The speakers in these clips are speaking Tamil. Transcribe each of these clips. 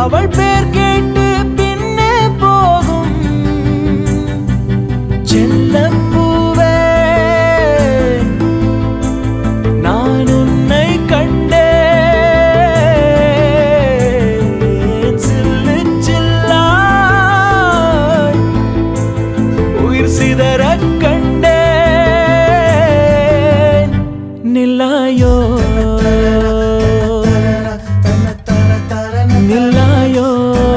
அவள் பேர் கேட்டு பின்னே போகும் செல்லப்பூவே நான் உன்னை கண்டேன் சில்லு சில்லாய் உயிர் சிதறக் கண்டேன் நில்லாயோ நில்லாயோ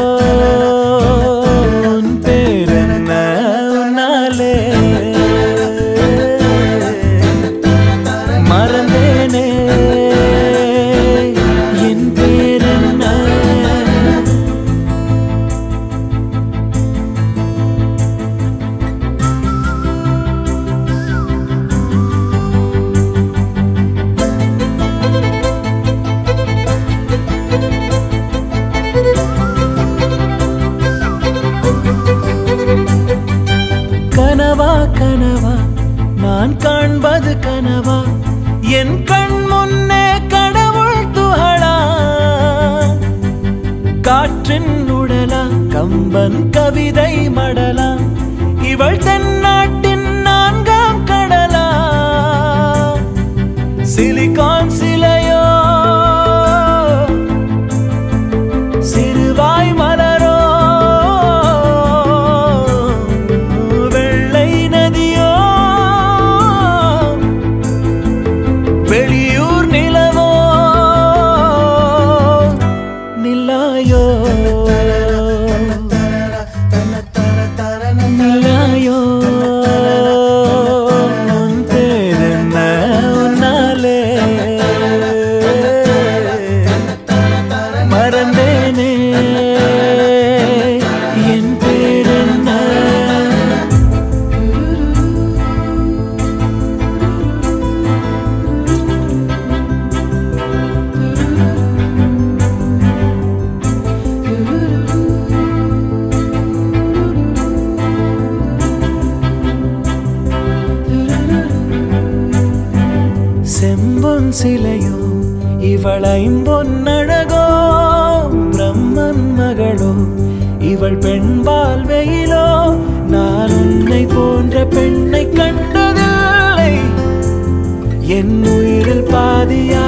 உன் பேரென்ன உன்னாலே மறந்தேனே என் பேரென்ன கனவா கனவா நான் காண்பது கனவா என் கண் முன்னே கடவுள் துகளா காற்றின் உடலா கம்பன் கவிதை மடலா இவள் தென்னாட்டின் நான்காம் கடலா சிலிகான் சிலையோ சிறுவாய் மலரோ வெள்ளை நதியோ வெளியூர் நிலவோ நில்லாயோ நில்லாயோ உன் பேரென்ன உன்னாலே மறந்தேனே என் பேரென்ன செம்பொன் சிலையோ இவள் ஐம்பொன்னழகோ பிரம்மன் மகளோ இவள் பெண்பால் வெயிலோ நான் உன்னை போன்ற பெண்ணை கண்டதில்லை என் உயிரில் பாதியா